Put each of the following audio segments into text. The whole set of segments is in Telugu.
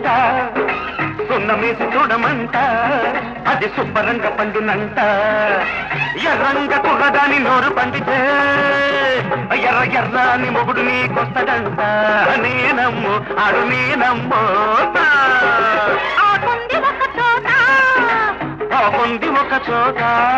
చూడమంట సున్నమేసి చూడమంట అది శుభ్రంగా పండునంట ఎర్రంగ కుర్రదాని నోరు పండితే ఎర్ర ఎర్రాని మొగుడు నీకొస్తడంట నేనమ్ము ఆడు నేనమ్మో ఆకుంది ఒక చోట బాగుంది ఒక చోట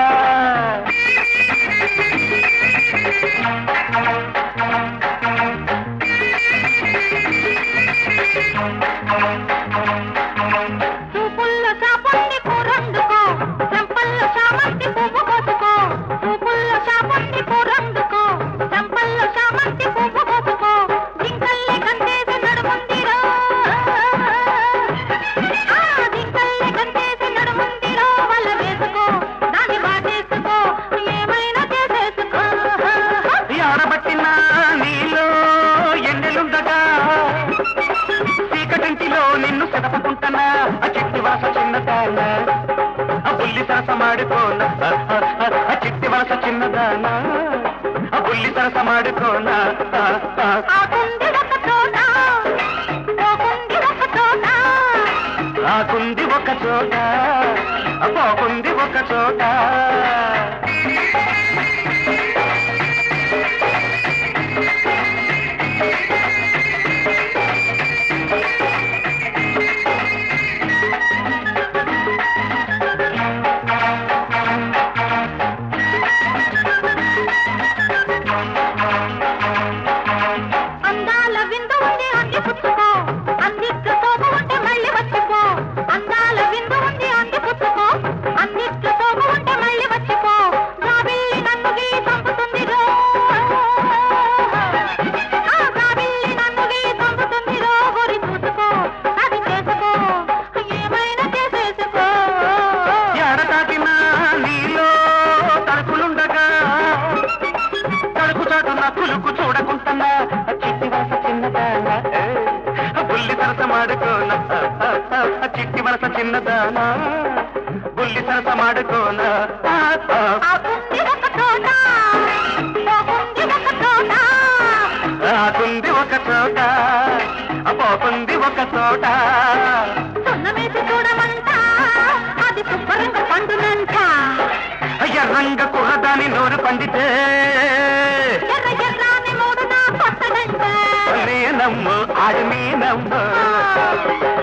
చూపుల్లో చాపండి కూరందుకో చెంపల్లో చామంతి పువ్వు కోసుకో చూపుల్లో చాపండి కూరందుకో చెంపల్లో చామంతి పువ్వు కోసుకో జింకల్లే కందేసి నడుముందిరో ఆ జింకల్లే కందేసి నడుముందిరో వల్ల వేసుకో దాన్ని బాటేసుకో ఏమైనా చేసేసుకో ఆడబట్టిన నీలో ఎన్నెలుండగా చీకటింటిలో నిన్ను సెదపుకుంటున్నా ఆ చిట్టి వలస చిన్నదాన ఆ బుల్లి సరస మాడుకోన ఆ చిట్టి వలస చిన్నదాన ఆ బుల్లి సరస మాడుకోన ఆకుంది ఒక చోట పోకుంది ఒక చోట ఆకుంది ఒక చోట ఆ పోకుంది ఒక చోట అందాల విందు ఉంది అంది పుచ్చుకో అందిట్ల సోపు ఉంటే మళ్ళీ వచ్చిపో అందాల విందు ఉంది అంది పుచ్చుకో అందిట్ల సోపు ఉంటే మళ్ళీ వచ్చిపో గాబిల్లి నన్ను గిల్లి చంపుతుంది రో ఆ గాబిల్లి నన్ను గిల్లి చంపుతుంది రో గురి చూసుకో అది చేసుకో ఏమైనా చేసేసుకో ఎడ తాకిన నీలో తలుపులుండగా తలుపు చాటున కులుకు చూడకుంటున్నా ఆ చిట్టి వలస చిన్నదాన ఆ బుల్లి సరస మాడుకోన ఆ చిట్టి వలస చిన్నదాన బుల్లి సరస మాడుకోన ఆకుంది ఒక చోట పోకుంది ఒక చోట ఆకుంది ఒక చోట ఆ పోకుంది ఒక చోట సున్నమేసి చూడమంట అది శుభ్రంగా పండునంట ఎర్రంగ కుర్రదాని నోరు పండితే ఎర్ర ఎర్రాని మూడు నా కొత్తడంట నేనమ్ము ఆడి నేనమ్ము